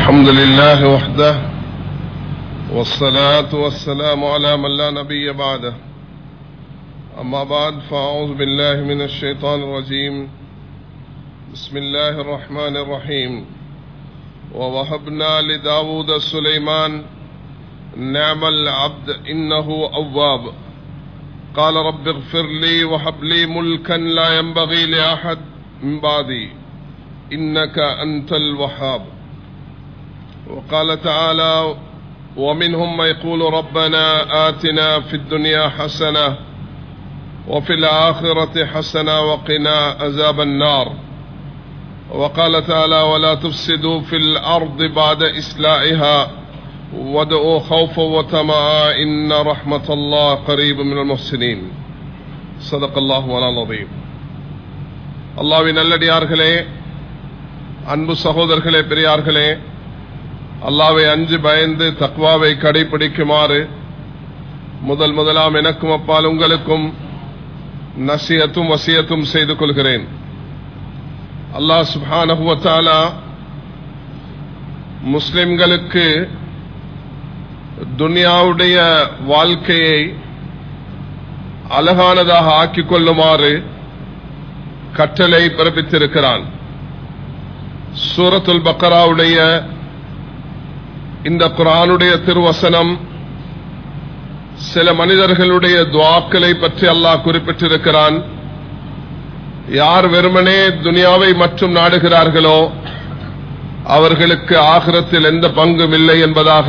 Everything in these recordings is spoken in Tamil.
الحمد لله وحده والصلاة والسلام على من لا نبي بعده أما بعد فأعوذ بالله من الشيطان الرجيم بسم الله الرحمن الرحيم ووهبنا لداود سليمان نعم العبد إنه أواب قال رب اغفر لي وهب لي ملكا لا ينبغي لأحد من بعدي إنك أنت الوهاب وقال تعالى ومنهم من يقول ربنا آتنا في الدنيا حسنة وفي الآخرة حسنة وقنا عذاب النار وقال تعالى ولا تفسدوا في الأرض بعد إسلائها وادعوا خوفا وطمعا إن رحمة الله قريب من المحسنين صدق الله ولا العظيم அல்லாவின் நல்லடியார்களே அன்பு சகோதரர்களே பெரியார்களே அல்லாவை அஞ்சு பயந்து தக்வாவை கடைபிடிக்குமாறு முதல் முதலாம் எனக்கும் அப்பால் உங்களுக்கும் நசியத்தும் வசியத்தும் செய்து கொள்கிறேன் அல்லாஹ் சுபானகுவத்தாலா முஸ்லிம்களுக்கு துனியாவுடைய வாழ்க்கையை அழகானதாக ஆக்கிக் கொள்ளுமாறு கட்டளை பிறப்பித்திருக்கிறான் சூரத்துல் பக்கராவுடைய இந்த குரானுடைய திருவசனம் சில மனிதர்களுடைய துவாக்களை பற்றி அல்லாஹ் குறிப்பிட்டிருக்கிறான் யார் வெறுமனே துனியாவை மற்றும் நாடுகிறார்களோ அவர்களுக்கு ஆகிரத்தில் எந்த பங்கும் இல்லை என்பதாக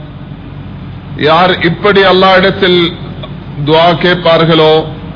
யார் இப்படி அல்லா இடத்தில் துவா கேட்பார்களோ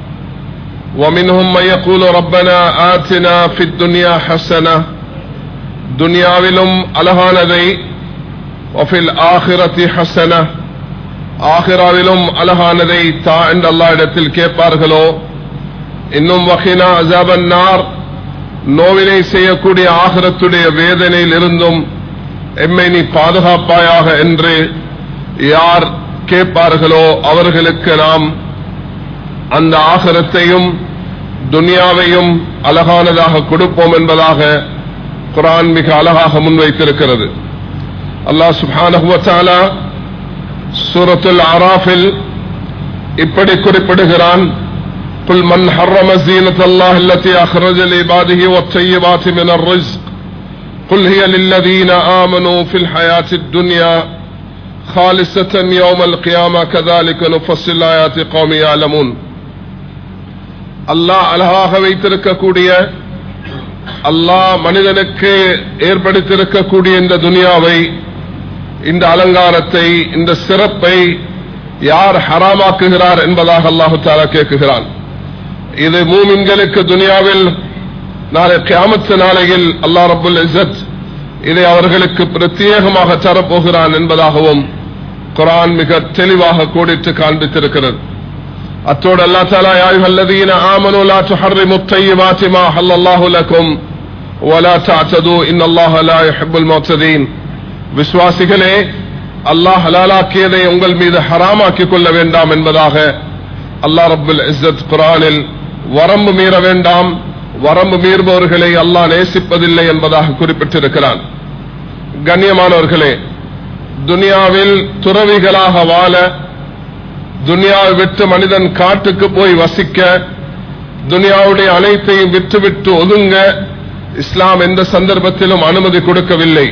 ومنهم من يقول ربنا آتنا في الدنيا حسنة துனியாவிலும் அழகானதை வஃபில் ஆஹிரத்தி ஹசன ஆஹிராவிலும் அழகானதை தா என்று அல்லா இடத்தில் கேட்பார்களோ இன்னும் வகினா அசாபன்னார் நோவினை செய்யக்கூடிய ஆகிரத்துடைய வேதனையில் இருந்தும் எம்மை நீ பாதுகாப்பாயாக என்று யார் கேட்பார்களோ அவர்களுக்கு நாம் அந்த ஆகரத்தையும் துனியாவையும் அழகானதாக கொடுப்போம் என்பதாக குரான் மிக அழகாக முன்வைத்திருக்கிறது அல்லாஹ் சுபானகுவத்தாலா சூரத்துல் ஆராஃபில் இப்படி குறிப்பிடுகிறான் قل من حرم زينة الله التي أخرج لعباده والطيبات من الرزق قل هي للذين آمنوا في الحياة الدنيا خالصة يوم القيامة كذلك نفصل الآيات قوم يعلمون அல்லாஹ் அழகாக வைத்திருக்கக்கூடிய அல்லாஹ் மனிதனுக்கு ஏற்படுத்தியிருக்கக்கூடிய இந்த துனியாவை இந்த அலங்காரத்தை இந்த சிறப்பை யார் ஹராமாக்குகிறார் என்பதாக அல்லாஹு தாலா கேட்குகிறான் இது மூமின்களுக்கு துனியாவில் நாளை கியாமத்து நாளையில் அல்லா ரபுல் இசத் இதை அவர்களுக்கு பிரத்யேகமாக தரப்போகிறான் என்பதாகவும் குரான் மிக தெளிவாக கோடிட்டு காண்பித்திருக்கிறது அத்தோடு அல்லா தாலா யாயுஹல்லதீன ஆமனு லா துஹர்ரிமு الطيبات ما حل الله لكم ولا تعتدوا ان الله لا يحب المعتدين விசுவாசிகளே அல்லாஹ் ஹலாலாக்கியதை உங்கள் மீது ஹராமாக்கிக் கொள்ள வேண்டாம் என்பதாக அல்லாஹ் ரப்புல் இஸ்ஸத் குரானில் வரம்பு மீற வேண்டாம் வரம்பு மீறுபவர்களை அல்லாஹ் நேசிப்பதில்லை என்பதாக குறிப்பிட்டிருக்கிறான் கண்ணியமானவர்களே துனியாவில் துறவிகளாக வாழ துனியாவை விட்டு மனிதன் காட்டுக்கு போய் வசிக்க துனியாவுடைய அனைத்தையும் விட்டுவிட்டு ஒதுங்க இஸ்லாம் எந்த சந்தர்ப்பத்திலும் அனுமதி கொடுக்கவில்லை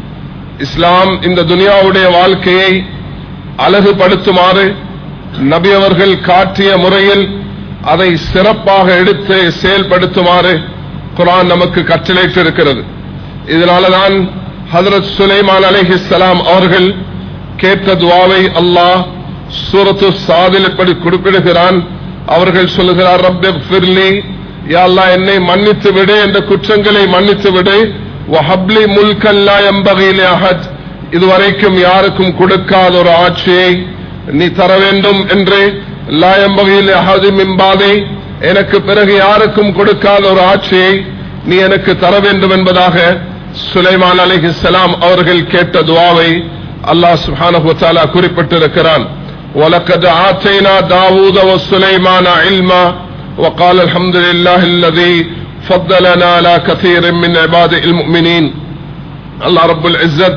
இஸ்லாம் இந்த துனியாவுடைய வாழ்க்கையை அழகுபடுத்துமாறு நபி அவர்கள் காட்டிய முறையில் அதை சிறப்பாக எடுத்து செயல்படுத்துமாறு குரான் நமக்கு கட்டளையிட்டிருக்கிறது இதனாலதான் ஹதரத் சுலைமான் அலிஹிஸ்லாம் அவர்கள் கேட்ட துவாவை அல்லாஹ் சூரத்து சாதில் இப்படி குறிப்பிடுகிறான் அவர்கள் சொல்லுகிறார் ரப்பே ஃபிர்லி யாழ்லா என்னை மன்னித்து விடு என்ற குற்றங்களை மன்னித்து விடு வஹப்லி முல்கல்லா எம்பகையிலே அஹத் இதுவரைக்கும் யாருக்கும் கொடுக்காத ஒரு ஆட்சியை நீ தர வேண்டும் என்று லா எம்பகையில் அஹது மிம்பாதே எனக்கு பிறகு யாருக்கும் கொடுக்காத ஒரு ஆட்சியை நீ எனக்கு தர வேண்டும் என்பதாக சுலைமான் அலிஹிஸ்லாம் அவர்கள் கேட்ட துவாவை அல்லாஹ் சுஹானஹு குறிப்பிட்டிருக்கிறான் ولقد آتينا داود وسليمان علما وقال الحمد لله الذي فضلنا على كثير من عباده المؤمنين அல்லாஹ் ரப்புல் இஸ்ஸத்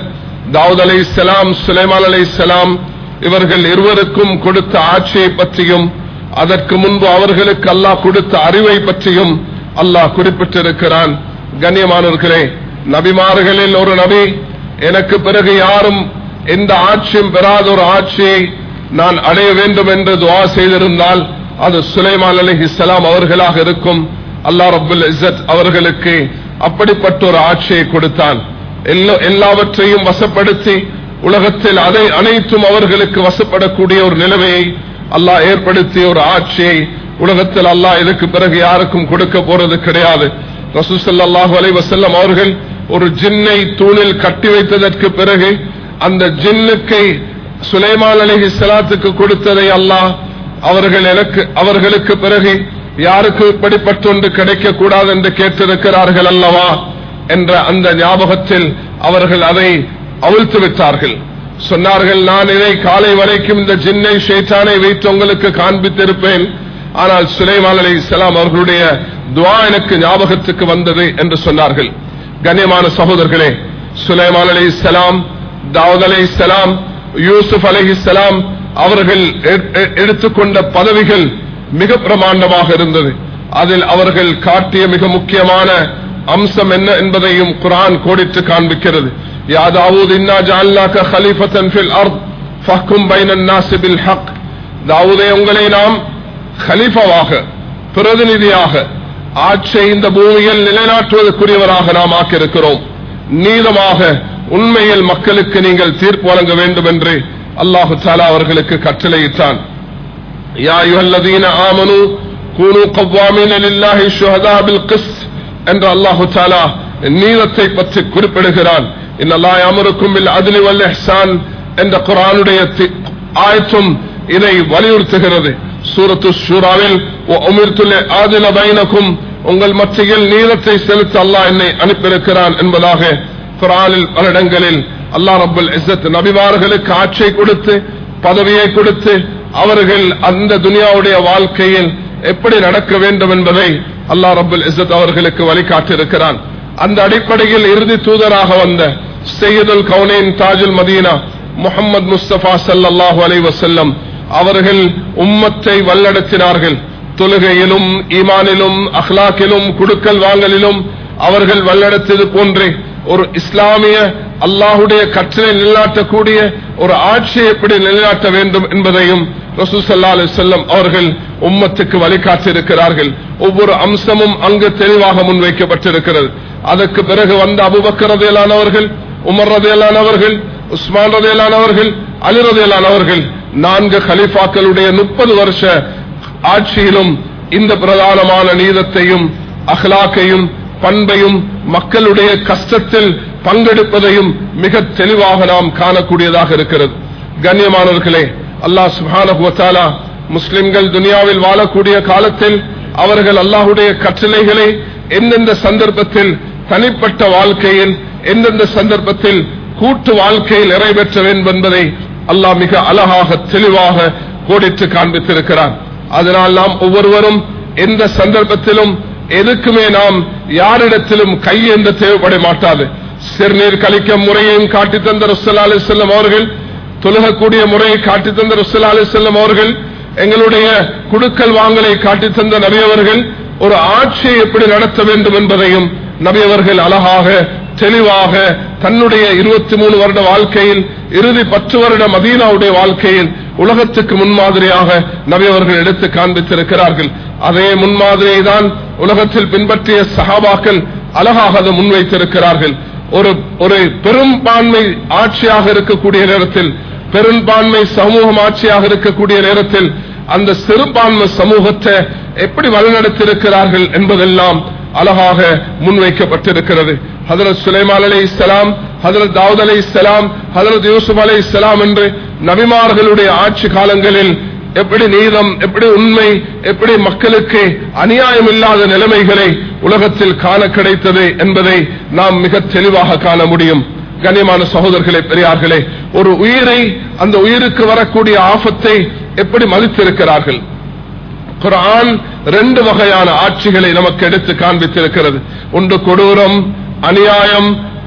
தாவூத் அலை இஸ்லாம் சுலைமான் அலை இஸ்லாம் இவர்கள் இருவருக்கும் கொடுத்த ஆட்சியை பற்றியும் அதற்கு முன்பு அவர்களுக்கு அல்லாஹ் கொடுத்த அறிவை பற்றியும் அல்லாஹ் குறிப்பிட்டிருக்கிறான் கண்ணியமானவர்களே நபிமார்களில் ஒரு நபி எனக்கு பிறகு யாரும் எந்த ஆட்சியும் பெறாத ஒரு ஆட்சியை நான் அடைய வேண்டும் என்று துவா செய்திருந்தால் அது சுலைமான் அலி இஸ்லாம் அவர்களாக இருக்கும் அல்லா ரபுல் இசத் அவர்களுக்கு அப்படிப்பட்ட ஒரு ஆட்சியை கொடுத்தான் எல்லாவற்றையும் வசப்படுத்தி உலகத்தில் அதை அனைத்தும் அவர்களுக்கு வசப்படக்கூடிய ஒரு நிலைமையை அல்லாஹ் ஏற்படுத்திய ஒரு ஆட்சியை உலகத்தில் அல்லாஹ் இதுக்கு பிறகு யாருக்கும் கொடுக்க போறது கிடையாது ரசூசல்லாஹு அலை வசல்லம் அவர்கள் ஒரு ஜின்னை தூணில் கட்டி வைத்ததற்கு பிறகு அந்த ஜின்னுக்கை சுலைமான் அலஹி சலாத்துக்கு கொடுத்ததை அல்லாஹ் அவர்கள் எனக்கு அவர்களுக்கு பிறகு யாருக்கு இப்படிப்பட்ட ஒன்று கிடைக்க கூடாது என்று கேட்டிருக்கிறார்கள் அல்லவா என்ற அந்த ஞாபகத்தில் அவர்கள் அதை அவிழ்த்து விட்டார்கள் சொன்னார்கள் நான் இதை காலை வரைக்கும் இந்த ஜின்னை ஷேட்டானை வைத்து உங்களுக்கு காண்பித்திருப்பேன் ஆனால் சுலைமான் அலி இஸ்லாம் அவர்களுடைய துவா எனக்கு ஞாபகத்துக்கு வந்தது என்று சொன்னார்கள் கண்ணியமான சகோதரர்களே சுலைமான் அலி இஸ்லாம் தாவூத் அலி இஸ்லாம் யூசுப் அலி இஸ்லாம் அவர்கள் எடுத்துக்கொண்ட பதவிகள் மிக பிரமாண்டமாக இருந்தது அதில் அவர்கள் காட்டிய மிக முக்கியமான அம்சம் என்ன என்பதையும் குரான் கோடிட்டு காண்பிக்கிறது யா தாவூத் இன்னா ஜஅல்னாக கலீஃபத்தன் ஃபில் அர்த் ஃபஹ்கும் பைனன் நாஸ் பில் ஹக் தாவூதே உங்களை நாம் கலீஃபாவாக பிரதிநிதியாக ஆட்சியை இந்த பூமியில் நிலைநாட்டுவதற்குரியவராக நாம் ஆக்கியிருக்கிறோம் நீதமாக உண்மையில் மக்களுக்கு நீங்கள் தீர்ப்பு வழங்க வேண்டும் என்று அல்லாஹு தாலா அவர்களுக்கு கட்டளையிட்டான் யா யுஹல்லதீன ஆமனு கூனு கவ்வாமீன லில்லாஹி ஷுஹதா பில் கிஸ்த் என்று அல்லாஹு தாலா நீதத்தை பற்றி குறிப்பிடுகிறான் இன்னல்லா அமருக்கும் பில் அத்லி வல் இஹ்சான் என்ற குர்ஆனுடைய ஆயத்தும் இதை வலியுறுத்துகிறது சூரத்து ஷூராவில் உமிர்த்துல் ஆதில பைனக்கும் உங்கள் மத்தியில் நீதத்தை செலுத்த அல்லாஹ் என்னை அனுப்பியிருக்கிறான் என்பதாக குரானில் பல இடங்களில் அல்லா ரபுல் இசத் நபிமார்களுக்கு ஆட்சியை கொடுத்து பதவியை கொடுத்து அவர்கள் அந்த துனியாவுடைய வாழ்க்கையில் எப்படி நடக்க வேண்டும் என்பதை அல்லா ரபுல் இசத் அவர்களுக்கு வழிகாட்டியிருக்கிறான் அந்த அடிப்படையில் இறுதி தூதராக வந்த செய்யுதுல் கவுனேன் தாஜுல் மதீனா முகமது முஸ்தபா சல்லாஹூ அலை வசல்லம் அவர்கள் உம்மத்தை வல்லடத்தினார்கள் தொழுகையிலும் ஈமானிலும் அஹ்லாக்கிலும் குடுக்கல் வாங்கலிலும் அவர்கள் வல்லடத்தது போன்றே ஒரு இஸ்லாமிய அல்லாஹுடைய கற்றலை நிலைநாட்டக்கூடிய ஒரு ஆட்சியை எப்படி நிலைநாட்ட வேண்டும் என்பதையும் ரசூசல்லா அலி செல்லம் அவர்கள் உம்மத்துக்கு வழிகாட்டியிருக்கிறார்கள் ஒவ்வொரு அம்சமும் அங்கு தெளிவாக முன்வைக்கப்பட்டிருக்கிறது அதற்கு பிறகு வந்த அபுபக்கரதையிலானவர்கள் உமர் ரதையிலானவர்கள் உஸ்மான் ரதையிலானவர்கள் அலி ரதையிலானவர்கள் நான்கு கலிஃபாக்களுடைய முப்பது வருஷ ஆட்சியிலும் இந்த பிரதானமான நீதத்தையும் அஹ்லாக்கையும் பண்பையும் மக்களுடைய கஷ்டத்தில் பங்கெடுப்பதையும் மிக தெளிவாக நாம் காணக்கூடியதாக இருக்கிறது கண்ணியமானவர்களே அல்லாஹ் சுபானா முஸ்லிம்கள் துனியாவில் வாழக்கூடிய காலத்தில் அவர்கள் அல்லாஹுடைய கட்டளைகளை எந்தெந்த சந்தர்ப்பத்தில் தனிப்பட்ட வாழ்க்கையில் எந்தெந்த சந்தர்ப்பத்தில் கூட்டு வாழ்க்கையில் நிறைவேற்ற வேண்டும் என்பதை அல்லாஹ் மிக அழகாக தெளிவாக கோடிட்டு காண்பித்திருக்கிறார் அதனால் நாம் ஒவ்வொருவரும் எந்த சந்தர்ப்பத்திலும் எதுக்குமே நாம் யாரிடத்திலும் கையேந்த தேவைப்பட மாட்டாது சிறுநீர் கழிக்க முறையையும் காட்டி தந்த ருசல்லா அலி செல்லம் அவர்கள் தொழுகக்கூடிய முறையை காட்டி தந்த ருசல்லா அலி செல்லம் அவர்கள் எங்களுடைய குடுக்கல் வாங்கலை காட்டி தந்த நபியவர்கள் ஒரு ஆட்சியை எப்படி நடத்த வேண்டும் என்பதையும் நபியவர்கள் அழகாக தெளிவாக தன்னுடைய இருபத்தி மூணு வருட வாழ்க்கையில் இறுதி பத்து வருட மதீனாவுடைய வாழ்க்கையில் உலகத்துக்கு முன்மாதிரியாக நபியவர்கள் எடுத்து காண்பித்திருக்கிறார்கள் அதே முன்மாதிரியை தான் உலகத்தில் பின்பற்றிய சகாபாக்கள் அழகாக அதை முன்வைத்திருக்கிறார்கள் ஒரு ஒரு பெரும்பான்மை ஆட்சியாக இருக்கக்கூடிய நேரத்தில் பெரும்பான்மை சமூகம் ஆட்சியாக இருக்கக்கூடிய நேரத்தில் அந்த சிறுபான்மை சமூகத்தை எப்படி வழிநடத்தியிருக்கிறார்கள் என்பதெல்லாம் அழகாக முன்வைக்கப்பட்டிருக்கிறது ஹதரத் சுலைமான் அலை இஸ்லாம் ஹதரத் தாவூத் அலை இஸ்லாம் ஹதரத் யூசுப் அலை இஸ்லாம் என்று நபிமார்களுடைய ஆட்சி காலங்களில் எப்படி நீதம் எப்படி உண்மை எப்படி மக்களுக்கு அநியாயம் இல்லாத நிலைமைகளை உலகத்தில் காண கிடைத்தது என்பதை நாம் மிக தெளிவாக காண முடியும் கண்ணியமான சகோதரர்களே பெரியார்களே ஒரு உயிரை அந்த உயிருக்கு வரக்கூடிய ஆபத்தை எப்படி மதித்திருக்கிறார்கள் குரான் ரெண்டு வகையான ஆட்சிகளை நமக்கு எடுத்து காண்பித்திருக்கிறது ஒன்று கொடூரம் அநியாயம்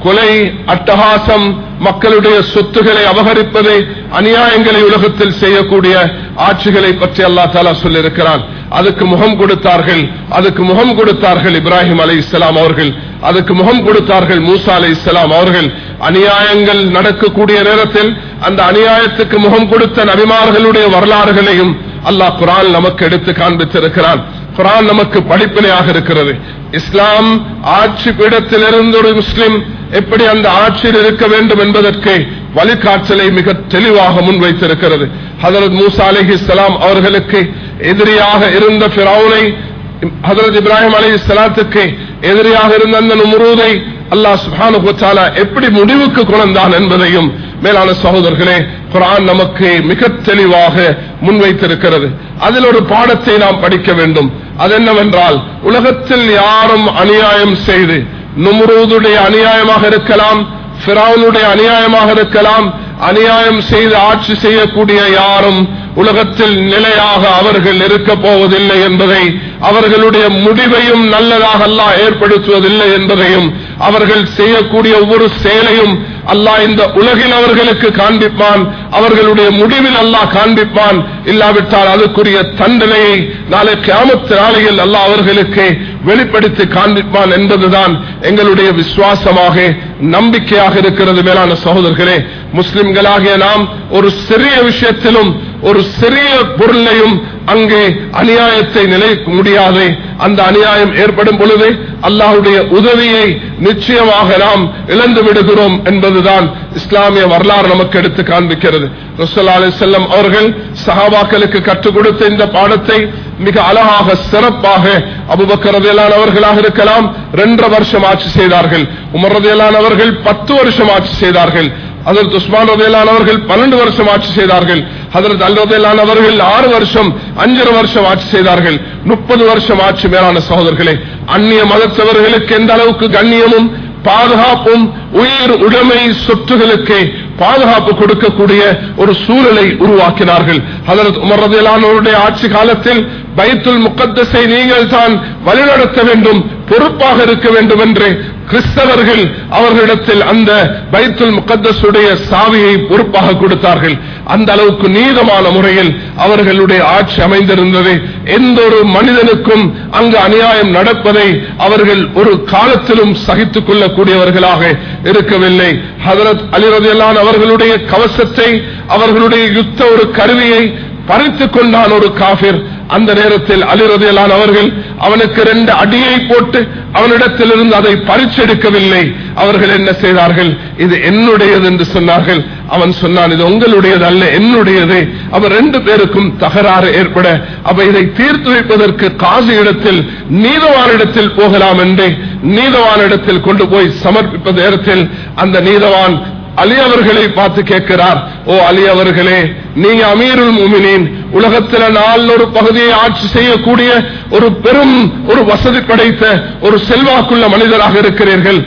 கொலை அட்டகாசம் மக்களுடைய சொத்துக்களை அபகரிப்பது அநியாயங்களை உலகத்தில் செய்யக்கூடிய ஆட்சிகளை பற்றி அல்லா தாலா சொல்லியிருக்கிறான் அதுக்கு முகம் கொடுத்தார்கள் அதுக்கு முகம் கொடுத்தார்கள் இப்ராஹிம் அலை இஸ்லாம் அவர்கள் அதுக்கு முகம் கொடுத்தார்கள் மூசா அலை இஸ்லாம் அவர்கள் அநியாயங்கள் நடக்கக்கூடிய நேரத்தில் அந்த அநியாயத்துக்கு முகம் கொடுத்த நபிமார்களுடைய வரலாறுகளையும் அல்லாஹ் குரான் நமக்கு எடுத்து காண்பித்திருக்கிறான் குரான் நமக்கு படிப்பினையாக இருக்கிறது இஸ்லாம் ஆட்சி பீடத்திலிருந்து ஒரு முஸ்லிம் எப்படி அந்த ஆட்சியில் இருக்க வேண்டும் என்பதற்கு வழிகாட்டலை மிக தெளிவாக முன்வைத்திருக்கிறது ஹதரத் மூசா அலஹி இஸ்லாம் அவர்களுக்கு எதிரியாக இருந்த பிறவுனை ஹதரத் இப்ராஹிம் அலி இஸ்லாத்துக்கு எதிரியாக இருந்த அந்த நுமரூதை அல்லாஹ் சுபானு எப்படி முடிவுக்கு கொண்டான் என்பதையும் மேலான சகோதரர்களே குரான் நமக்கு மிக தெளிவாக முன்வைத்திருக்கிறது அதில் ஒரு பாடத்தை நாம் படிக்க வேண்டும் அது என்னவென்றால் உலகத்தில் யாரும் அநியாயம் செய்து நுமரூதுடைய அநியாயமாக இருக்கலாம் பிராவுனுடைய அநியாயமாக இருக்கலாம் அநியாயம் செய்து ஆட்சி செய்யக்கூடிய யாரும் உலகத்தில் நிலையாக அவர்கள் இருக்க போவதில்லை என்பதை அவர்களுடைய முடிவையும் நல்லதாக அல்லாஹ் ஏற்படுத்துவதில்லை என்பதையும் அவர்கள் செய்யக்கூடிய ஒவ்வொரு செயலையும் அல்லாஹ் இந்த உலகில் அவர்களுக்கு காண்பிப்பான் அவர்களுடைய முடிவில் அல்லாஹ் காண்பிப்பான் இல்லாவிட்டால் அதுக்குரிய தண்டனையை நாளை கிராமத்து நாளையில் அல்லாஹ் அவர்களுக்கு வெளிப்படுத்தி காண்பிப்பான் என்பதுதான் எங்களுடைய விசுவாசமாக நம்பிக்கையாக இருக்கிறது மேலான சகோதரர்களே முஸ்லிம்களாகிய நாம் ஒரு சிறிய விஷயத்திலும் ஒரு சிறிய பொருளையும் அங்கே அநியாயத்தை நிலைக்க முடியாது அந்த அநியாயம் ஏற்படும் பொழுது அல்லாஹுடைய உதவியை நிச்சயமாக நாம் இழந்து விடுகிறோம் என்பதுதான் இஸ்லாமிய வரலாறு நமக்கு எடுத்து காண்பிக்கிறது ரசல்லா அலி செல்லம் அவர்கள் சஹாபாக்களுக்கு கற்றுக் கொடுத்த இந்த பாடத்தை மிக அழகாக சிறப்பாக அபுபக்கரதையிலான அவர்களாக இருக்கலாம் ரெண்டரை வருஷம் ஆட்சி செய்தார்கள் உமரதையிலான அவர்கள் பத்து வருஷம் ஆட்சி செய்தார்கள் அதற்கு உஸ்மான் ரதையிலான அவர்கள் பன்னெண்டு வருஷம் ஆட்சி செய்தார்கள் அதற்கு அல் ரதையிலான அவர்கள் ஆறு வருஷம் அஞ்சரை வருஷம் ஆட்சி செய்தார்கள் முப்பது வருஷம் ஆட்சி மேலான சகோதரர்களே அந்நிய மதத்தவர்களுக்கு எந்த அளவுக்கு கண்ணியமும் பாதுகாப்பும் உயிர் உடைமை சொத்துகளுக்கு பாதுகாப்பு கொடுக்கக்கூடிய ஒரு சூழலை உருவாக்கினார்கள் அதற்கு உமர்றதிலானவருடைய ஆட்சி காலத்தில் பைத்துல் முக்கத்தஸை நீங்கள் தான் வழிநடத்த வேண்டும் பொறுப்பாக இருக்க வேண்டும் என்று கிறிஸ்தவர்கள் அவர்களிடத்தில் அந்த பைத்துல் முகத்தசுடைய சாவியை பொறுப்பாக கொடுத்தார்கள் அந்த அளவுக்கு நீதமான முறையில் அவர்களுடைய ஆட்சி அமைந்திருந்தது எந்த ஒரு மனிதனுக்கும் அங்கு அநியாயம் நடப்பதை அவர்கள் ஒரு காலத்திலும் சகித்துக் கொள்ளக்கூடியவர்களாக இருக்கவில்லை ஹதரத் அலிரதியலான் அவர்களுடைய கவசத்தை அவர்களுடைய யுத்த ஒரு கருவியை பறித்துக் கொண்டான் ஒரு காபிர் அந்த நேரத்தில் அலிரதியலான் அவர்கள் அவனுக்கு ரெண்டு அடியை போட்டு அவனிடத்திலிருந்து அதை பறிச்செடுக்கவில்லை அவர்கள் என்ன செய்தார்கள் இது என்னுடையது என்று சொன்னார்கள் அவன் சொன்னான் இது உங்களுடையது அல்ல என்னுடையது அவர் ரெண்டு பேருக்கும் தகராறு ஏற்பட அப்ப இதை தீர்த்து வைப்பதற்கு காசு இடத்தில் நீதவானிடத்தில் போகலாம் என்று நீதவானிடத்தில் கொண்டு போய் சமர்ப்பிப்ப நேரத்தில் அந்த நீதவான் அலி அவர்களை பார்த்து கேட்கிறார் ஓ அலி அவர்களே நீங்க அமீருல் முமினின் உலகத்தில் நாள் ஒரு பகுதியை ஆட்சி செய்யக்கூடிய ஒரு பெரும் ஒரு வசதி படைத்த ஒரு செல்வாக்குள்ள மனிதராக இருக்கிறீர்கள்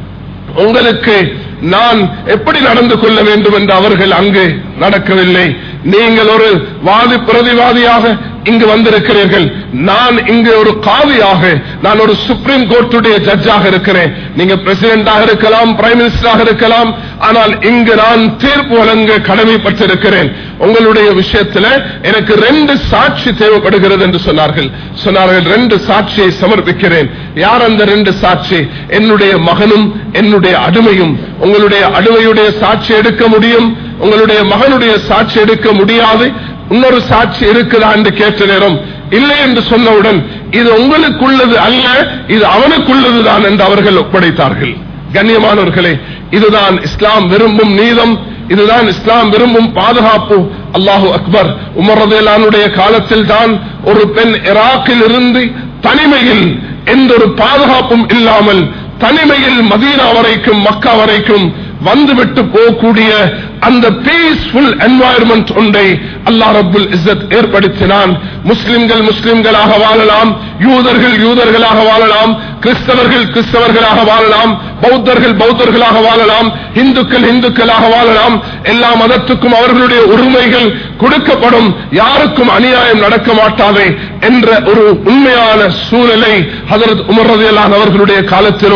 உங்களுக்கு நான் எப்படி நடந்து கொள்ள வேண்டும் என்று அவர்கள் அங்கு நடக்கவில்லை நீங்கள் ஒரு வாதி பிரதிவாதியாக இங்கு வந்திருக்கிறீர்கள் நான் இங்கு ஒரு காவியாக நான் ஒரு சுப்ரீம் கோர்ட்டுடைய ஜட்ஜாக இருக்கிறேன் நீங்க பிரசிடென்டாக இருக்கலாம் பிரைம் மினிஸ்டராக இருக்கலாம் ஆனால் இங்கு நான் தீர்ப்பு வழங்க கடமைப்பட்டிருக்கிறேன் உங்களுடைய விஷயத்துல எனக்கு ரெண்டு சாட்சி தேவைப்படுகிறது என்று சொன்னார்கள் சொன்னார்கள் ரெண்டு சாட்சியை சமர்ப்பிக்கிறேன் யார் அந்த ரெண்டு சாட்சி என்னுடைய மகனும் என்னுடைய அடிமையும் உங்களுடைய அடிமையுடைய சாட்சி எடுக்க முடியும் உங்களுடைய மகனுடைய சாட்சி எடுக்க முடியாது இன்னொரு சாட்சி இருக்குதா என்று கேட்ட நேரம் இல்லை என்று சொன்னவுடன் இது உங்களுக்குள்ளது அல்ல இது அவனுக்குள்ளதுதான் என்று அவர்கள் ஒப்படைத்தார்கள் கண்ணியமானவர்களே இதுதான் இஸ்லாம் விரும்பும் நீதம் இதுதான் இஸ்லாம் விரும்பும் பாதுகாப்பு அல்லாஹு அக்பர் உமரதேலானுடைய காலத்தில் தான் ஒரு பெண் இராக்கில் இருந்து தனிமையில் எந்த ஒரு பாதுகாப்பும் இல்லாமல் தனிமையில் மதீனா வரைக்கும் மக்கா வரைக்கும் வந்துவிட்டு போகக்கூடிய அந்த பீஸ்ஃபுல் என்வாயர்மெண்ட் ஒன்றை அல்லா ரபுல் இஸ்ஸத் ஏற்படுத்தினான் முஸ்லிம்கள் முஸ்லிம்களாக வாழலாம் யூதர்கள் யூதர்களாக வாழலாம் கிறிஸ்தவர்கள் கிறிஸ்தவர்களாக வாழலாம் பௌத்தர்கள் பௌத்தர்களாக வாழலாம் இந்துக்கள் இந்துக்களாக வாழலாம் எல்லா மதத்துக்கும் அவர்களுடைய உரிமைகள் கொடுக்கப்படும் யாருக்கும் அநியாயம் நடக்க மாட்டாதே என்ற ஒரு உண்மையான சூழலை ஹதரத் உமர்றதையிலான அவர்களுடைய காலத்திலும்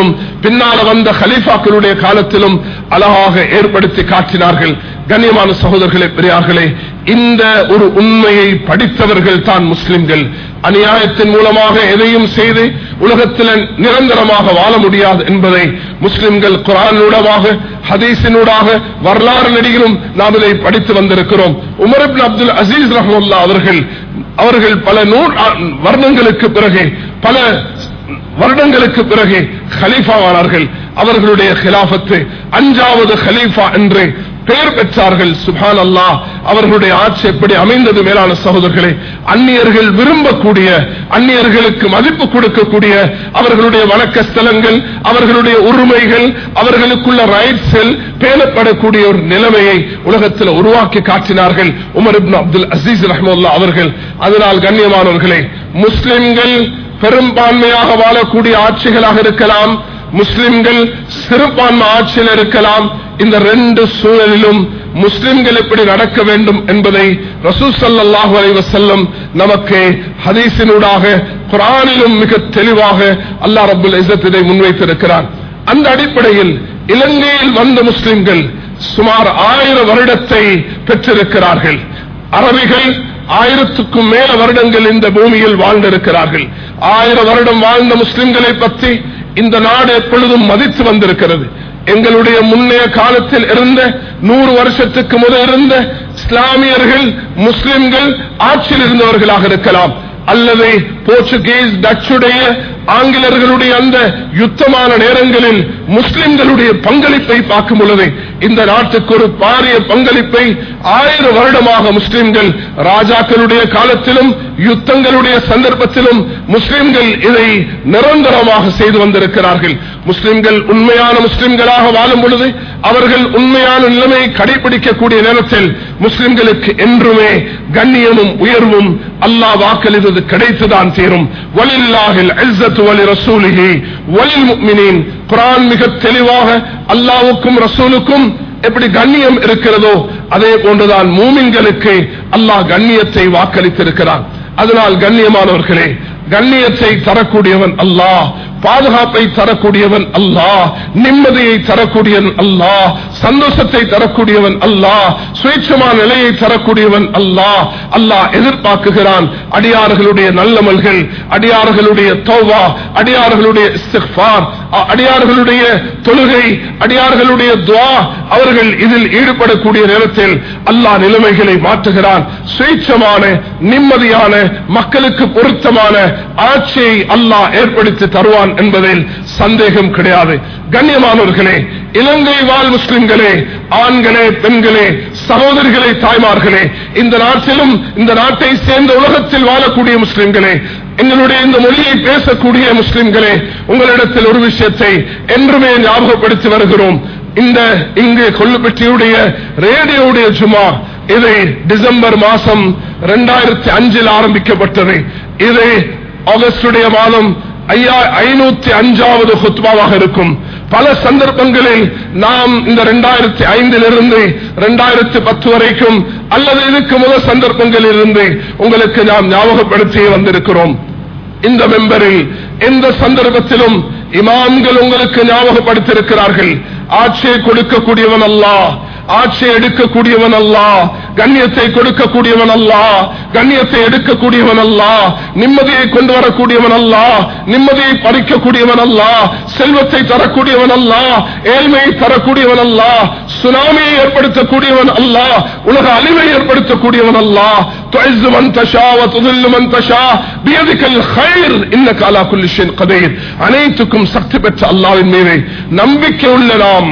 பின்னால வந்த ஹலீஃபாக்களுடைய காலத்திலும் அழகாக ஏற்படுத்தி காட்டினார்கள் கண்ணியமான சகோதரர்களே பெரியார்களே இந்த ஒரு உண்மையை படித்தவர்கள் தான் முஸ்லிம்கள் அநியாயத்தின் மூலமாக எதையும் செய்து உலகத்தில் நிரந்தரமாக வாழ முடியாது என்பதை முஸ்லிம்கள் குரானூடமாக ஹதீஸினூடாக வரலாறு நடிகளும் நாம் இதை படித்து வந்திருக்கிறோம் உமர் இப்னு அப்துல் அசீஸ் ரஹமுல்லா அவர்கள் அவர்கள் பல நூறு வருடங்களுக்கு பிறகு பல வருடங்களுக்கு பிறகு ஹலீஃபாவானார்கள் அவர்களுடைய ஹிலாபத்து அஞ்சாவது ஹலீஃபா என்று பெயர் பெற்றார்கள் சுபான் அல்லா அவர்களுடைய ஆட்சி எப்படி அமைந்தது மேலான சகோதரர்களே அந்நியர்கள் விரும்பக்கூடிய அந்நியர்களுக்கு மதிப்பு கொடுக்கக்கூடிய அவர்களுடைய வணக்க ஸ்தலங்கள் அவர்களுடைய உரிமைகள் அவர்களுக்குள்ள ரைட்ஸில் பேணப்படக்கூடிய ஒரு நிலைமையை உலகத்தில் உருவாக்கி காட்டினார்கள் உமர் இப்னு அப்துல் அசீஸ் ரஹமுல்லா அவர்கள் அதனால் கண்ணியமானவர்களே முஸ்லிம்கள் பெரும்பான்மையாக வாழக்கூடிய ஆட்சிகளாக இருக்கலாம் முஸ்லிம்கள் சிறுபான்மை ஆட்சியில் இருக்கலாம் இந்த ரெண்டு சூழலிலும் முஸ்லிம்கள் எப்படி நடக்க வேண்டும் என்பதை ரசூ சல்லாஹூ அலைவசல்லம் நமக்கு ஹதீசினூடாக குரானிலும் மிக தெளிவாக அல்லா ரபுல் இசத் இதை முன்வைத்திருக்கிறார் அந்த அடிப்படையில் இலங்கையில் வந்த முஸ்லிம்கள் சுமார் ஆயிரம் வருடத்தை பெற்றிருக்கிறார்கள் அரபிகள் ஆயிரத்துக்கும் மேல வருடங்கள் இந்த பூமியில் வாழ்ந்திருக்கிறார்கள் ஆயிரம் வருடம் வாழ்ந்த முஸ்லிம்களை பற்றி இந்த நாடு எப்பொழுதும் மதித்து வந்திருக்கிறது எங்களுடைய முன்னைய காலத்தில் இருந்த நூறு வருஷத்துக்கு முதல் இருந்த இஸ்லாமியர்கள் முஸ்லிம்கள் ஆட்சியில் இருந்தவர்களாக இருக்கலாம் அல்லது போர்ச்சுகீஸ் டச்சுடைய ஆங்கிலர்களுடைய அந்த யுத்தமான நேரங்களில் முஸ்லிம்களுடைய பங்களிப்பை பார்க்கும் பொழுது இந்த நாட்டுக்கு ஒரு பாரிய பங்களிப்பை ஆயிரம் வருடமாக முஸ்லிம்கள் ராஜாக்களுடைய காலத்திலும் யுத்தங்களுடைய சந்தர்ப்பத்திலும் முஸ்லிம்கள் இதை நிரந்தரமாக செய்து வந்திருக்கிறார்கள் முஸ்லிம்கள் உண்மையான முஸ்லிம்களாக வாழும் பொழுது அவர்கள் உண்மையான நிலைமையை கடைபிடிக்கக்கூடிய நேரத்தில் முஸ்லிம்களுக்கு என்றுமே கண்ணியமும் உயர்வும் அல்லாஹ் வாக்களித்தது கிடைத்துதான் தீரும் வலில்லாஹில் இஸ்ஸத்து வலி ரசூலிஹி வலில் முஃமினீன் குர்ஆன் மிக தெளிவாக அல்லாஹ்வுக்கும் ரசூலுக்கும் எப்படி கண்ணியம் இருக்கிறதோ அதே போன்றுதான் மூமின்களுக்கு அல்லாஹ் கண்ணியத்தை வாக்களித்திருக்கிறான் அதனால் கண்ணியமானவர்களே கண்ணியத்தை தரக்கூடியவன் அல்லாஹ் பாதுகாப்பை தரக்கூடியவன் அல்லாஹ் நிம்மதியை தரக்கூடியவன் அல்லாஹ் சந்தோஷத்தை தரக்கூடியவன் அல்லாஹ் சுயேட்சமான நிலையை தரக்கூடியவன் அல்லாஹ் அல்லாஹ் எதிர்பார்க்குகிறான் அடியார்களுடைய நல்லமல்கள் அடியார்களுடைய தோவா அடியார்களுடைய இஸ்திக்ஃபார், அ- அடியார்களுடைய தொழுகை அடியார்களுடைய துவா அவர்கள் இதில் ஈடுபடக்கூடிய நேரத்தில் அல்லாஹ் நிலைமைகளை மாற்றுகிறான் சுயேட்சமான நிம்மதியான மக்களுக்கு பொருத்தமான ஆட்சியை அல்லாஹ் ஏற்படுத்தி தருவான் என்பதில் சந்தேகம் கிடையாது கண்ணியமானவர்களே இலங்கை வாழ் முஸ்லிம்களே ஆண்களே பெண்களே சகோதரிகளே தாய்மார்களே இந்த நாட்டிலும் இந்த நாட்டை சேர்ந்த உலகத்தில் வாழக்கூடிய முஸ்லிம்களே எங்களுடைய இந்த மொழியை பேசக்கூடிய முஸ்லிம்களே உங்களிடத்தில் ஒரு விஷயத்தை என்றுமே ஞாபகப்படுத்தி வருகிறோம் இந்த இங்கு கொல்லுப்பட்டியுடைய ரேடியோடைய ஜுமா இது டிசம்பர் மாசம் இரண்டாயிரத்தி அஞ்சில் ஆரம்பிக்கப்பட்டது இது ஆகஸ்டுடைய மாதம் ஐயா ஐநூத்தி அஞ்சாவது ஹுத்பாவாக இருக்கும் பல சந்தர்ப்பங்களில் நாம் இந்த இரண்டாயிரத்தி ஐந்தில் இருந்து இரண்டாயிரத்தி பத்து வரைக்கும் அல்லது இதுக்கு முதல் சந்தர்ப்பங்களில் இருந்து உங்களுக்கு நாம் ஞாபகப்படுத்தி வந்திருக்கிறோம் இந்த மெம்பரில் எந்த சந்தர்ப்பத்திலும் இமாம்கள் உங்களுக்கு ஞாபகப்படுத்தியிருக்கிறார்கள் ஆட்சியை கொடுக்கக்கூடியவன் அல்லாஹ் ஆட்சியை எடுக்கக்கூடியவன் அல்லாஹ் கண்ணியத்தை கொடுக்கக்கூடியவன் அல்லாஹ் கண்ணியத்தை எடுக்கக்கூடியவன் அல்லாஹ் நிம்மதியை கொண்டு வரக்கூடியவன் அல்லாஹ் நிம்மதியை பறிக்கக்கூடியவன் அல்லாஹ் செல்வத்தை தரக்கூடியவன் அல்லாஹ் ஏழ்மையை தரக்கூடியவன் அல்லாஹ் சுனாமியை ஏற்படுத்தக்கூடியவன் அல்லாஹ் உலக அழிவை ஏற்படுத்தக்கூடியவன் அல்லாஹ் تعز من تشاء وتذل من تشاء بيدك الخير انك على كل شيء قدير அனைத்துக்கும் சக்தி பெற்ற அல்லாஹ்வின் மீது நம்பிக்கை உள்ள நாம்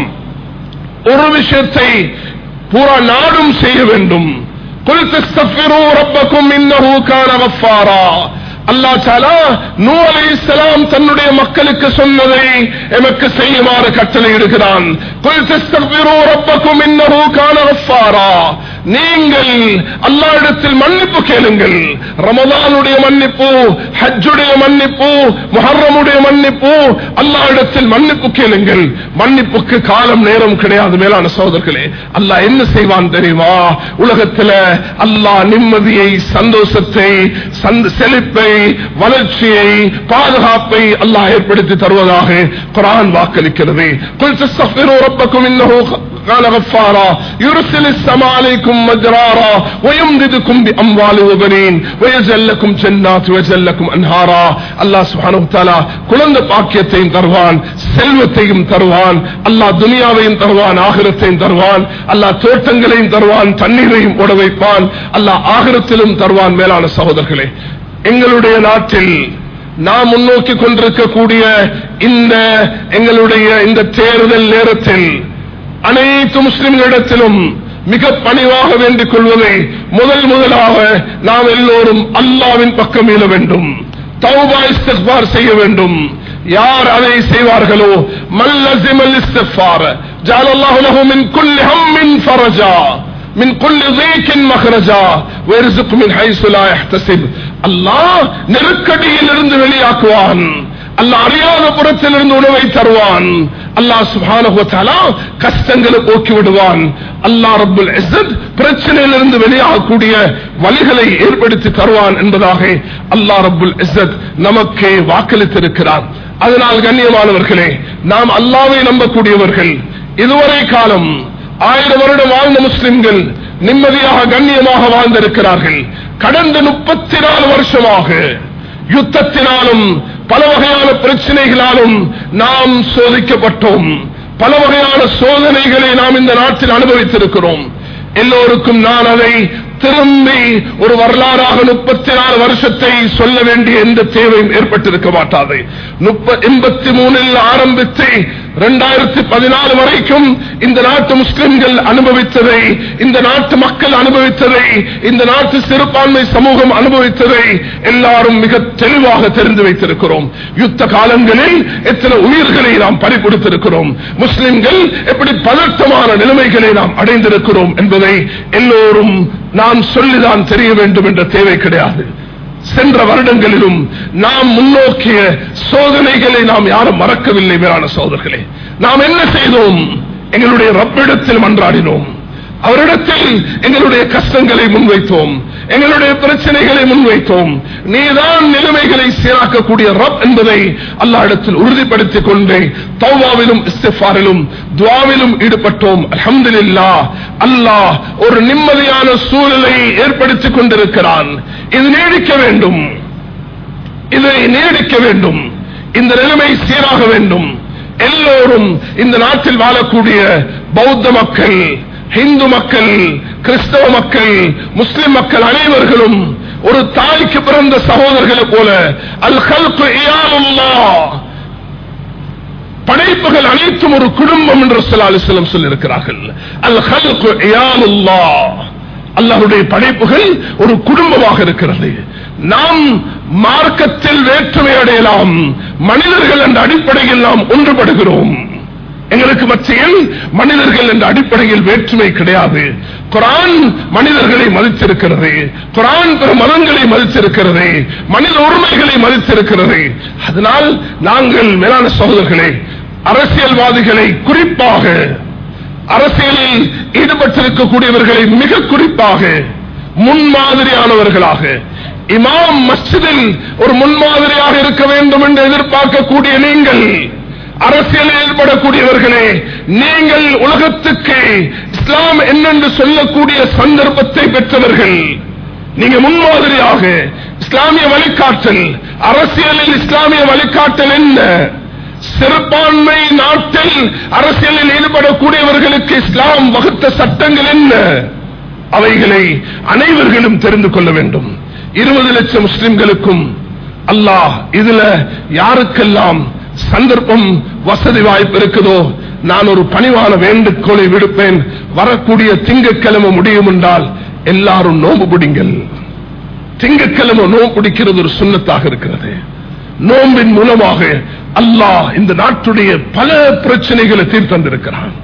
ஒரு விஷயத்தை பூரா நாடும் செய்ய வேண்டும் قل تستغفروا ربكم انه كان غفارا அல்லாஹ் தாலா நூ அலைஹிஸ்ஸலாம் தன்னுடைய மக்களுக்கு சொன்னதை எமக்கு செய்யுமாறு கட்டளையிடுகிறான் قل تستغفروا ربكم انه كان غفارا நீங்கள் அல்லாஹ்விடத்தில் மன்னிப்பு கேளுங்கள் ரமதானுடைய மன்னிப்பு ஹஜ்ஜுடைய மன்னிப்பு முஹர்ரமுடைய மன்னிப்பு அல்லாஹ்விடத்தில் மன்னிப்பு கேளுங்கள் மன்னிப்புக்கு காலம் நேரம் கிடையாது மேலான சகோதரர்களே அல்லாஹ் என்ன செய்வான் தெரியுமா உலகத்துல அல்லாஹ் நிம்மதியை சந்தோஷத்தை சந்த- செழிப்பை வளர்ச்சியை பாதுகாப்பை அல்லாஹ் ஏற்படுத்தி தருவதாக குரான் வாக்களிக்கிறது قل تستغفروا ربكم انه قال غفارا يرسل السماء عليكم مدرارا ويمددكم باموال وبنين ويجعل لكم جنات ويجعل لكم انهارا அல்லாஹ் சுப்ஹானஹு வ தஆலா குழந்தை பாக்கியத்தையும் தருவான் செல்வத்தையும் தருவான் அல்லாஹ் துனியாவையும் தருவான் ஆகிரத்தையும் தருவான் அல்லாஹ் தோட்டங்களையும் தருவான் தண்ணீரையும் ஓட வைப்பான் அல்லாஹ் ஆகிரத்திலும் தருவான் மேலான சகோதரர்களே எங்களுடைய நாட்டில் நாம் முன்னோக்கி கொண்டிருக்கக்கூடிய இந்த எங்களுடைய இந்த தேர்தல் நேரத்தில் அனைத்து முஸ்லிம்களிடத்திலும் மிக பணிவாக வேண்டிக் கொள்வதை முதல் முதலாக நாம் எல்லோரும் அல்லாவின் பக்கம் மீள வேண்டும் தௌபா இஸ்திக்பார் செய்ய வேண்டும் யார் அதை செய்வார்களோ மல்லசிமல் இஸ்திக்பார் ஜாலல்லாஹு லஹு மின் குல்லி ஹம்மின் ஃபரஜா من كل ضيق مخرجا ويرزق من حيث لا يحتسب அல்லாஹ் நெருக்கடியில் இருந்து வெளியாக்குவான் அல்லாஹ் அறியாத புறத்திலிருந்து உணவை தருவான் அல்லாஹ் சுப்ஹானஹு வ தஆலா கஷ்டங்களை போக்கி விடுவான் அல்லாஹ் ரப்பல் இஸ்ஸத் பிரச்சனையிலிருந்து வெளியாகக்கூடிய வழிகளை ஏற்படுத்தி தருவான் என்பதாக அல்லாஹ் ரப்பல் இஸ்ஸத் நமக்கு வாக்களித்திருக்கிறார் அதனால் கண்ணியமானவர்களே நாம் அல்லாஹ்வை நம்பக்கூடியவர்கள் இதுவரை காலம் ஆயிரம் வருடம் வாழ்ந்த முஸ்லிம்கள் நிம்மதியாக கண்ணியமாக வாழ்ந்திருக்கிறார்கள் கடந்த முப்பத்தி நாலு வருஷமாக யுத்தத்தினாலும் பல வகையான பிரச்சனைகளாலும் நாம் சோதிக்கப்பட்டோம் பல வகையான சோதனைகளை நாம் இந்த நாட்டில் அனுபவித்திருக்கிறோம் எல்லோருக்கும் நான் அதை திரும்பி ஒரு வரலாறாக முப்பத்தி நாலு வருஷத்தை சொல்ல வேண்டிய எந்த தேவையும் ஏற்பட்டிருக்க மாட்டாது எண்பத்தி மூணில் ஆரம்பித்து இரண்டாயிரத்தி பதினாலு வரைக்கும் இந்த நாட்டு முஸ்லிம்கள் அனுபவித்ததை இந்த நாட்டு மக்கள் அனுபவித்ததை இந்த நாட்டு சிறுபான்மை சமூகம் அனுபவித்ததை எல்லாரும் மிக தெளிவாக தெரிந்து வைத்திருக்கிறோம் யுத்த காலங்களில் எத்தனை உயிர்களை நாம் பறிகொடுத்திருக்கிறோம் முஸ்லிம்கள் எப்படி பதட்டமான நிலைமைகளை நாம் அடைந்திருக்கிறோம் என்பதை எல்லோரும் நாம் சொல்லிதான் தெரிய வேண்டும் என்ற தேவை கிடையாது சென்ற வருடங்களிலும் நாம் முன்னோக்கிய சோதனைகளை நாம் யாரும் மறக்கவில்லை மேலான சோதர்களே நாம் என்ன செய்தோம் எங்களுடைய ரப்பிடத்தில் மன்றாடினோம் அவரிடத்தில் எங்களுடைய கஷ்டங்களை முன்வைத்தோம் எங்களுடைய பிரச்சனைகளை முன்வைத்தோம் நீதான் நிலைமைகளை சீராக்கக்கூடிய ரப் என்பதை அல்லாஹ்விடத்தில் உறுதிப்படுத்திக் கொண்டே தௌவாவிலும் இஸ்திஃபாரிலும் துவாவிலும் ஈடுபட்டோம் அல்ஹம்துலில்லாஹ் அல்லாஹ் ஒரு நிம்மதியான சூழலை ஏற்படுத்திக் கொண்டிருக்கிறான் இது நீடிக்க வேண்டும் இதை நீடிக்க வேண்டும் இந்த நிலைமை சீராக வேண்டும் எல்லோரும் இந்த நாட்டில் வாழக்கூடிய பௌத்த மக்கள் இந்து மக்கள் கிறிஸ்தவ மக்கள் முஸ்லிம் மக்கள் அனைவர்களும் ஒரு தாய்க்கு பிறந்த சகோதரர்களை போல அல் ஹல்கு இயாலுல்லாஹ் படைப்புகள் அனைத்தும் ஒரு குடும்பம் என்று சொல்லாலிசலம் சொல்லியிருக்கிறார்கள் அல் ஹல்கு இயாலுல்லாஹ் அல்லாஹ்வுடைய படைப்புகள் ஒரு குடும்பமாக இருக்கிறது நாம் மார்க்கத்தில் வேற்றுமை அடையலாம் மனிதர்கள் என்ற அடிப்படையில் நாம் ஒன்றுபடுகிறோம் எங்களுக்கு மத்தியில் மனிதர்கள் என்ற அடிப்படையில் வேற்றுமை கிடையாது குரான் மனிதர்களை மதித்திருக்கிறது குரான் பிற மதங்களை மதித்திருக்கிறது மனித உரிமைகளை மதித்திருக்கிறது அதனால் நாங்கள் மேலான சகோதரர்களே அரசியல்வாதிகளை குறிப்பாக அரசியலில் ஈடுபட்டிருக்கக்கூடியவர்களை மிக குறிப்பாக முன்மாதிரியானவர்களாக இமாம் மஸ்ஜிதில் ஒரு முன்மாதிரியாக இருக்க வேண்டும் என்று எதிர்பார்க்கக்கூடிய நீங்கள் அரசியலில் ஈடுபடக்கூடியவர்களே நீங்கள் உலகத்துக்கு இஸ்லாம் என்னென்று சொல்லக்கூடிய சந்தர்ப்பத்தை பெற்றவர்கள் நீங்க முன்மாதிரியாக இஸ்லாமிய வழிகாட்டல் அரசியலில் இஸ்லாமிய வழிகாட்டல் என்ன சிறுபான்மை நாட்டில் அரசியலில் ஈடுபடக்கூடியவர்களுக்கு இஸ்லாம் வகுத்த சட்டங்கள் என்ன அவைகளை அனைவர்களும் தெரிந்து கொள்ள வேண்டும் இருபது லட்சம் முஸ்லிம்களுக்கும் அல்லாஹ் இதுல யாருக்கெல்லாம் சந்தர்ப்பம் வசதி வாய்ப்பு இருக்குதோ நான் ஒரு பணிவான வேண்டுகோளை விடுப்பேன் வரக்கூடிய திங்கட்கிழமை முடியும் என்றால் எல்லாரும் நோம்பு பிடிங்கள் திங்கட்கிழமை நோம்பு பிடிக்கிறது ஒரு சுண்ணத்தாக இருக்கிறது நோம்பின் மூலமாக அல்லாஹ் இந்த நாட்டுடைய பல பிரச்சனைகளை தீர்த்தந்திருக்கிறான்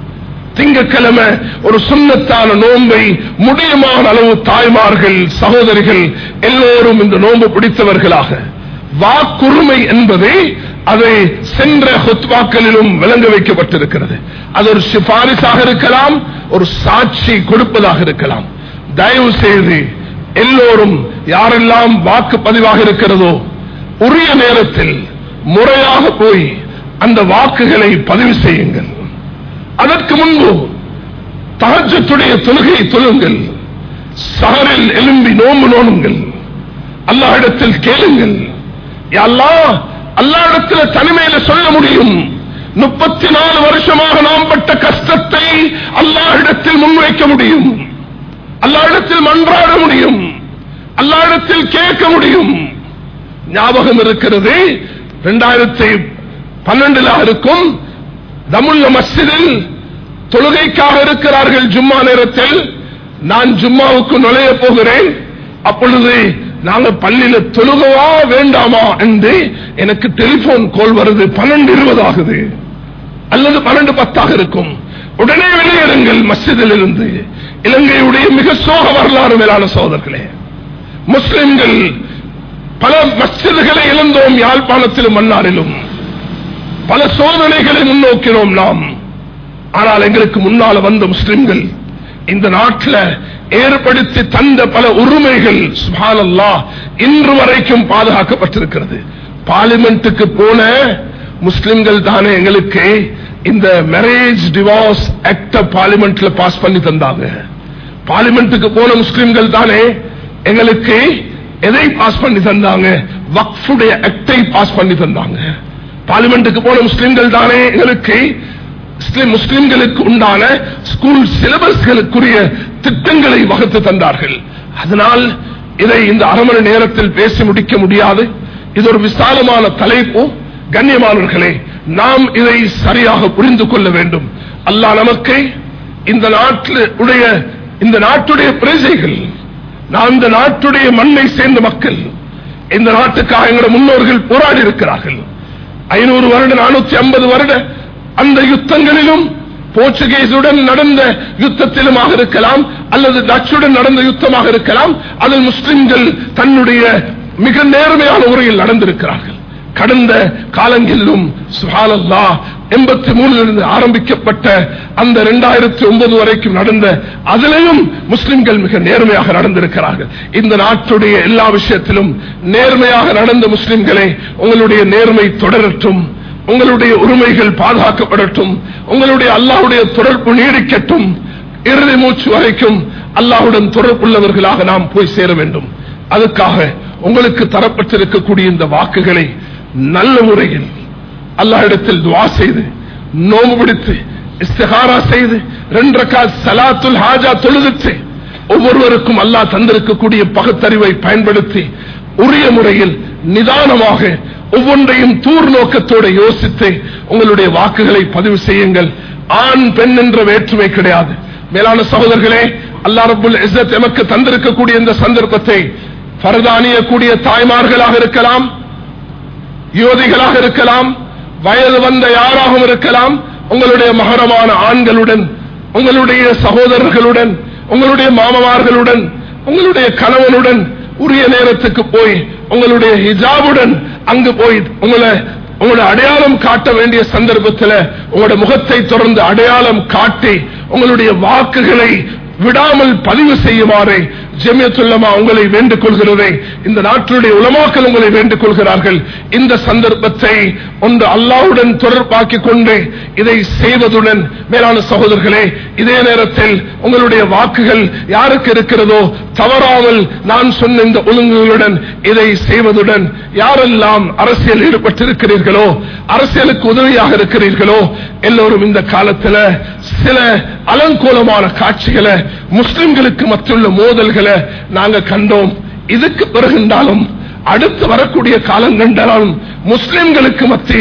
திங்கக்கிழமை ஒரு சுண்ணத்தான நோன்பை முடியுமான அளவு தாய்மார்கள் சகோதரிகள் எல்லோரும் இந்த நோன்பு பிடித்தவர்களாக வாக்குரிமை என்பதை அதை சென்ற ஹுத்வாக்களிலும் விளங்க வைக்கப்பட்டிருக்கிறது அது ஒரு சிபாரிசாக இருக்கலாம் ஒரு சாட்சி கொடுப்பதாக இருக்கலாம் தயவு செய்து எல்லோரும் யாரெல்லாம் வாக்கு பதிவாக இருக்கிறதோ உரிய நேரத்தில் முறையாக போய் அந்த வாக்குகளை பதிவு செய்யுங்கள் அதற்கு முன்பு தகஜத்துடைய தொழுகை தொழுங்கள் சகரில் எலும்பி நோம்பு நோணுங்கள் அல்லாஹிடத்தில் கேளுங்கள் யா அல்லாஹ் அல்லாஹிடத்தில் தனிமையில சொல்ல முடியும் முப்பத்தி நாலு வருஷமாக நாம் பட்ட கஷ்டத்தை அல்லாஹிடத்தில் முன்வைக்க முடியும் அல்லாஹிடத்தில் மன்றாட முடியும் அல்லாஹிடத்தில் கேட்க முடியும் ஞாபகம் இருக்கிறது இரண்டாயிரத்தி பன்னெண்டுல இருக்கும் தமுல்ல மஸ்ஜிதில் தொழுகைக்காக இருக்கிறார்கள் ஜும்மா நேரத்தில் நான் ஜும்மாவுக்கு நுழைய போகிறேன் அப்பொழுது நாங்க பள்ளியில தொழுகவா வேண்டாமா என்று எனக்கு டெலிபோன் கால் வருது பன்னெண்டு இருபது ஆகுது அல்லது பன்னெண்டு பத்தாக இருக்கும் உடனே வெளியேறுங்கள் மஸ்ஜிதில் இருந்து இலங்கையுடைய மிக சோக வரலாறு மேலான சோதர்களே முஸ்லிம்கள் பல மஸ்ஜிதுகளை இழந்தோம் யாழ்ப்பாணத்திலும் மன்னாரிலும் பல சோதனைகளை முன்னோக்கினோம் நாம் ஆனால் எங்களுக்கு முன்னால வந்த முஸ்லிம்கள் இந்த நாட்டில் ஏற்படுத்தி தந்த பல உரிமைகள் சுபானல்லா இன்று வரைக்கும் பாதுகாக்கப்பட்டிருக்கிறது பார்லிமெண்ட்டுக்கு போன முஸ்லிம்கள் தானே எங்களுக்கு இந்த மேரேஜ் டிவோர்ஸ் ஆக்ட பார்லிமெண்ட்ல பாஸ் பண்ணி தந்தாங்க பார்லிமெண்ட்டுக்கு போன முஸ்லிம்கள் தானே எங்களுக்கு எதை பாஸ் பண்ணி தந்தாங்க வக்ஃபுடைய ஆக்டை பாஸ் பண்ணி தந்தாங்க பார்லிமெண்ட்டுக்கு போன முஸ்லிம்கள் தானே எங்களுக்கு முஸ்லிம் முஸ்லிம்களுக்கு உண்டான ஸ்கூல் சிலபஸ்களுக்குரிய திட்டங்களை வகுத்து தந்தார்கள் அதனால் இதை இந்த அரை மணி நேரத்தில் பேசி முடிக்க முடியாது இது ஒரு விசாலமான தலைப்பு கண்ணியமானவர்களே நாம் இதை சரியாக புரிந்து கொள்ள வேண்டும் அல்லாஹ் நமக்கு இந்த நாட்டில் உடைய இந்த நாட்டுடைய பிரஜைகள் நான் இந்த நாட்டுடைய மண்ணை சேர்ந்த மக்கள் இந்த நாட்டுக்காக எங்களுடைய முன்னோர்கள் போராடி இருக்கிறார்கள் ஐநூறு வருட நானூத்தி ஐம்பது வருட அந்த யுத்தங்களிலும் போர்ச்சுகீசுடன் நடந்த யுத்தத்திலுமாக இருக்கலாம் அல்லது டச்சுடன் நடந்த யுத்தமாக இருக்கலாம் அதில் முஸ்லிம்கள் தன்னுடைய மிக நேர்மையான உரையில் நடந்திருக்கிறார்கள் கடந்த காலங்களிலும் சுஹானல்லா எண்பத்தி மூணிலிருந்து ஆரம்பிக்கப்பட்ட அந்த இரண்டாயிரத்தி ஒன்பது வரைக்கும் நடந்த அதிலையும் முஸ்லிம்கள் மிக நேர்மையாக நடந்திருக்கிறார்கள் இந்த நாட்டுடைய எல்லா விஷயத்திலும் நேர்மையாக நடந்த முஸ்லிம்களே உங்களுடைய நேர்மை தொடரட்டும் உங்களுடைய உரிமைகள் பாதுகாக்கப்படட்டும் உங்களுடைய அல்லாஹ்வுடைய தொடர்பு நீடிக்கட்டும் இறுதி மூச்சு வரைக்கும் அல்லாஹ்வுடன் தொடர்புள்ளவர்களாக நாம் போய் சேர வேண்டும் அதுக்காக உங்களுக்கு தரப்பட்டிருக்கக்கூடிய இந்த வாக்குகளை நல்ல முறையில் அல்லாஹ்விடத்தில் துவா செய்து நோம்பு பிடித்து இஸ்திகாரா செய்து ரெண்டு ரக்காத் சலாத்துல் ஹாஜா தொழுதுச்சு ஒவ்வொருவருக்கும் அல்லாஹ் தந்திருக்கக்கூடிய பகுத்தறிவை பயன்படுத்தி உரிய முறையில் நிதானமாக ஒவ்வொன்றையும் தூர் நோக்கத்தோடு யோசித்து உங்களுடைய வாக்குகளை பதிவு செய்யுங்கள் ஆண் பெண் என்ற வேற்றுமை கிடையாது மேலான சகோதரர்களே அல்லா ரபுல் இஸ்ஸத் எமக்கு தந்திருக்கக்கூடிய இந்த சந்தர்ப்பத்தை பரதானியக்கூடிய தாய்மார்களாக இருக்கலாம் யுவதிகளாக இருக்கலாம் வயது வந்த யாராகவும் இருக்கலாம் உங்களுடைய மகரமான ஆண்களுடன் உங்களுடைய சகோதரர்களுடன் உங்களுடைய மாமமார்களுடன் உங்களுடைய கணவனுடன் உரிய நேரத்துக்கு போய் உங்களுடைய ஹிஜாபுடன் அங்கு போய் உங்களை உங்களோட அடையாளம் காட்ட வேண்டிய சந்தர்ப்பத்தில் உங்களோட முகத்தை தொடர்ந்து அடையாளம் காட்டி உங்களுடைய வாக்குகளை விடாமல் பதிவு செய்யுமாறு ஜெமியத்துல்லமா உங்களை வேண்டுக் கொள்கிறதே இந்த நாட்டினுடைய உலமாக்கள் உங்களை வேண்டுக் கொள்கிறார்கள் இந்த சந்தர்ப்பத்தை ஒன்று அல்லாவுடன் தொடர்பாக்கிக் கொண்டு இதை செய்வதுடன் மேலான சகோதரர்களே இதே நேரத்தில் உங்களுடைய வாக்குகள் யாருக்கு இருக்கிறதோ தவறாமல் நான் சொன்ன இந்த ஒழுங்குகளுடன் இதை செய்வதுடன் யாரெல்லாம் அரசியல் ஈடுபட்டிருக்கிறீர்களோ அரசியலுக்கு உதவியாக இருக்கிறீர்களோ எல்லோரும் இந்த காலத்தில் சில அலங்கோலமான காட்சிகளை முஸ்லிம்களுக்கு மற்றுள்ள மோதல்களை நாங்க கண்டோம் இதுக்கு பிறகுண்டாலும் அடுத்து வரக்கூடிய காலம் கண்டாலும் முஸ்லிம்களுக்கு மத்தியில்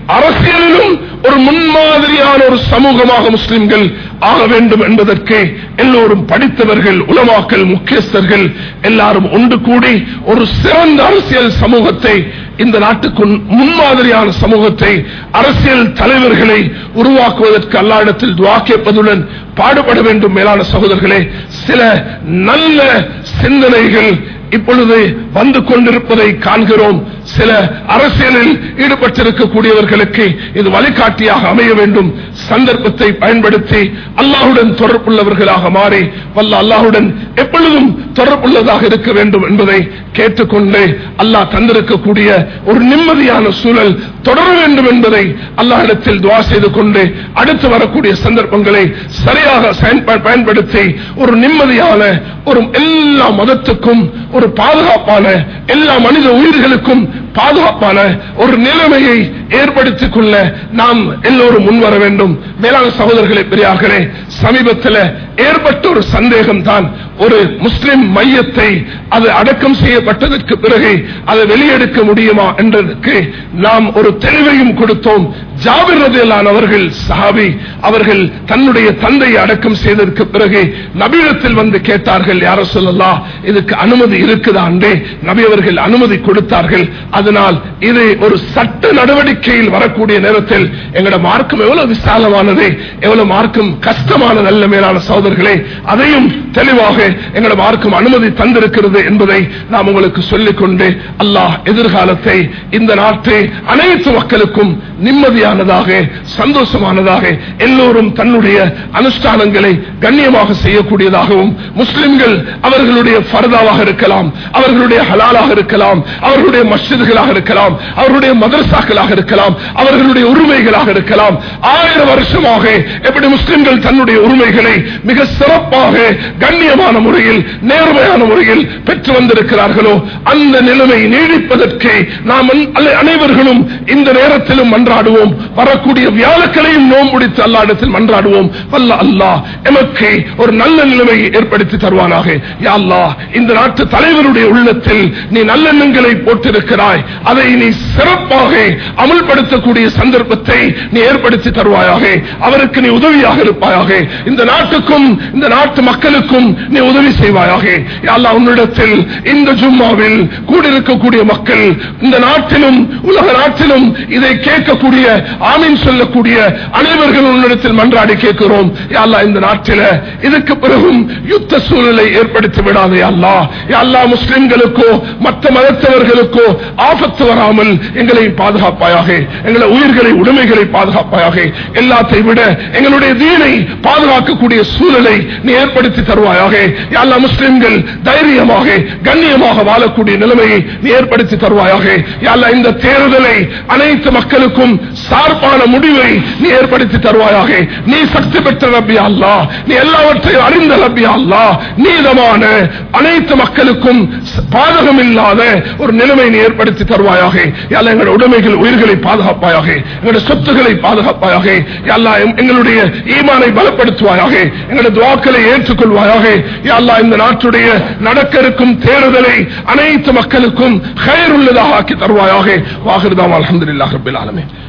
அரசியலிலும் ஒரு முன்மாதிரியான ஒரு சமூகமாக முஸ்லிம்கள் ஆக வேண்டும் என்பதற்கு எல்லோரும் படித்தவர்கள் உலமாக்கல் முக்கியஸ்தர்கள் எல்லாரும் ஒன்று கூடி ஒரு சிறந்த அரசியல் சமூகத்தை இந்த நாட்டுக்கு முன்மாதிரியான சமூகத்தை அரசியல் தலைவர்களை உருவாக்குவதற்கு அல்லாடத்தில் துவா கேட்பதுடன் பாடுபட வேண்டும் மேலான சகோதரர்களே சில நல்ல சிந்தனைகள் இப்பொழுது வந்து கொண்டிருப்பதை காண்கிறோம் சில அரசியலில் ஈடுபட்டிருக்கக்கூடியவர்களுக்கு இது வழிகாட்டியாக அமைய வேண்டும் சந்தர்ப்பத்தை பயன்படுத்தி அல்லாஹுடன் தொடர்புள்ளவர்களாக மாறி வல்ல அல்லாஹுடன் எப்பொழுதும் தொடர்புள்ளதாக இருக்க வேண்டும் என்பதை கேட்டுக்கொண்டு அல்லாஹ் தந்திருக்கக்கூடிய ஒரு நிம்மதியான சூழல் தொடர வேண்டும் என்பதை அல்லாஹிடத்தில் துவா செய்து கொண்டு அடுத்து வரக்கூடிய சந்தர்ப்பங்களை சரியாக பயன்படுத்தி ஒரு நிம்மதியான ஒரு எல்லா மதத்துக்கும் ஒரு பாதுகாப்பான எல்லா மனித உயிர்களுக்கும் பாதுகாப்பான ஒரு நிலைமையை ஏற்படுத்திக் கொள்ள நாம் எல்லோரும் முன்வர வேண்டும் மேலான சகோதரர்களை பெரியார்களே சமீபத்தில் ஏற்பட்ட ஒரு சந்தேகம் தான் ஒரு முஸ்லிம் மையத்தை அது அடக்கம் செய்யப்பட்டதற்கு பிறகு அதை வெளியெடுக்க முடியுமா என்றதுக்கு நாம் ஒரு தெளிவையும் கொடுத்தோம் ஜாபிர் ரதியலான் அவர்கள் சஹாபி அவர்கள் தன்னுடைய தந்தையை அடக்கம் செய்ததற்கு பிறகு நபீனத்தில் வந்து கேட்டார்கள் யார சொல்லலாம் இதுக்கு அனுமதி இருக்குதா அன்றே நபி அவர்கள் அனுமதி கொடுத்தார்கள் அதனால் இது ஒரு சட்ட நடவடிக்கையில் வரக்கூடிய நேரத்தில் எங்களோட மார்க்கம் எவ்வளவு விசாலமானது எவ்வளவு மார்க்கம் கஷ்டமானது அல்ல மேலான சகோதரர்களே அதையும் தெளிவாக எங்களோட மார்க்கம் அனுமதி தந்திருக்கிறது என்பதை நாம் உங்களுக்கு சொல்லிக்கொண்டு அல்லாஹ் எதிர்காலத்தை இந்த நாட்டை அனைத்து மக்களுக்கும் நிம்மதியானதாக சந்தோஷமானதாக எல்லோரும் தன்னுடைய அனுஷ்டானங்களை கண்ணியமாக செய்யக்கூடியதாகவும் முஸ்லிம்கள் அவர்களுடைய ஃபர்தாவாக இருக்கலாம் அவர்களுடைய ஹலாலாக இருக்கலாம் அவர்களுடைய மஸ்ஜிதுகளாக இருக்கலாம் அவர்களுடைய மதரசாக்களாக இருக்கலாம் அவர்களுடைய உரிமைகளாக இருக்கலாம் ஆயிரம் வருஷமாக எப்படி முஸ்லிம்கள் தன்னுடைய உரிமைகளை மிக சிறப்பாக கண்ணியமான முறையில் நேர்மையான முறையில் பெற்று வந்திருக்கிறார்களோ அந்த நிலைமை நீடிப்பதற்கு நாம் அனைவர்களும் இந்த நேரத்திலும் மன்றாடுவோம் வரக்கூடிய வியாழக்களையும் நோம்புடித்து அல்லாடத்தில் மன்றாடுவோம் வல்ல அல்லாஹ் எமக்கு ஒரு நல்ல நிலைமையை ஏற்படுத்தி தருவானாக யா அல்லாஹ் இந்த நாட்டு தலைவருடைய உள்ளத்தில் நீ நல்லெண்ணங்களை போட்டிருக்கிறாய் அதை நீ சிறப்பாக அமல்படுத்தக்கூடிய சந்தர்ப்பத்தை நீ ஏற்படுத்தி தருவாயாக அவருக்கு நீ உதவியாக இருப்பாயாக இந்த நாட்டுக்கும் இந்த நாட்டு மக்களுக்கும் நீ உதவி செய்வாயாக அல்லா உன்னிடத்தில் இந்த ஜும்மாவில் கூடியிருக்கக்கூடிய மக்கள் இந்த நாட்டிலும் உலக நாட்டிலும் இதை கேட்கக்கூடிய ஆமீன் சொல்லக்கூடிய அனைவர்கள் உன்னிடத்தில் மன்றாடி கேட்கிறோம் அல்லா இந்த நாட்டில இதுக்கு பிறகும் யுத்த சூழலை ஏற்படுத்தி விடாதே அல்லா அல்லா முஸ்லிம்களுக்கோ மற்ற மதத்தவர்களுக்கோ ஆபத்து வராமல் எங்களை பாதுகாப்பாயாக எங்களை உயிர்களை உடைமைகளை பாதுகாப்பாயாக எல்லாத்தை விட எங்களுடைய தீனை பாதுகாக்கக்கூடிய சூழலை நீ ஏற்படுத்தி தருவாயாக எல்லா முஸ்லிம்கள் தைரியமாக கண்ணியமாக வாழக்கூடிய நிலைமையை நீ ஏற்படுத்தி தருவாயாக யாழ்லா இந்த தேர்தலை அனைத்து மக்களுக்கும் சார்பான முடிவை நீ ஏற்படுத்தி தருவாயாக நீ சக்தி பெற்ற ரப்பி அல்லா நீ எல்லாவற்றையும் அறிந்த ரப்பி அல்லா நீதமான அனைத்து மக்களுக்கும் பாதகம் இல்லாத ஒரு நிலைமை நீ ஏற்படுத்தி தருவாயாக யாழ்லா எங்களுடைய உடைமைகள் உயிர்களை பாதுகாப்பாயாக எங்களுடைய சொத்துக்களை பாதுகாப்பாயாக யாழ்லா எங்களுடைய ஈமானை பலப்படுத்துவாயாக எங்களுடைய துவாக்களை ஏற்றுக்கொள்வாயாக யாழ்லா இந்த நாட்டுடைய நடக்க இருக்கும் தேர்தலை அனைத்து மக்களுக்கும் கயர் உள்ளதாக ஆக்கி தருவாயாக வாகிருதாம் அலமதுல்லாஹ் ரபில் ஆலமே